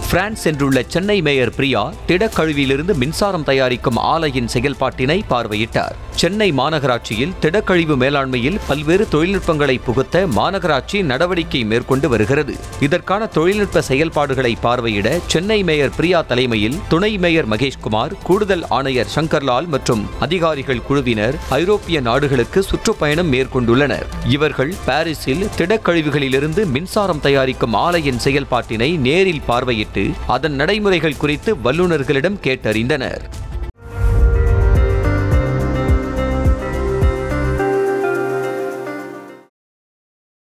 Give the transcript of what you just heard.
France சென்றுள்ள Chennai mayor Priya திடக்கழிவிலிருந்து மின்சாரம் தயாரிக்கும் ஆலையின் செயல்பாட்டினை பார்வையிட்டார் சென்னை மாநகராட்சியில் திடக்கழிவு மேலாண்மையில் பல்வேறு தொழில்நுட்பங்களை புகுத்த மாநகராட்சி நடவடிக்கை மேற்கொண்டு வருகிறது இதற்கான தொழில்நுட்ப செயல்பாடுகளை பார்வையிட சென்னை மேயர் பிரியா தலைமையில் துணை மேயர் மகேஷ்குமார் கூடுதல் ஆணையர் சங்கர்லால் மற்றும் அதிகாரிகள் குழுவினர் ஐரோப்பிய நாடுகளுக்கு சுற்றுப்பயணம் மேற்கொண்டுள்ளனர் இவர்கள் பாரிஸில் திடக்கழிவுகளிலிருந்து மின்சாரம் தயாரிக்கும் ஆலையின் செயல்பாட்டினை நேரில் பார்வையிட்டு அதன் நடைமுறைகள் குறித்து வல்லுநர்களிடம் கேட்டறிந்தனர்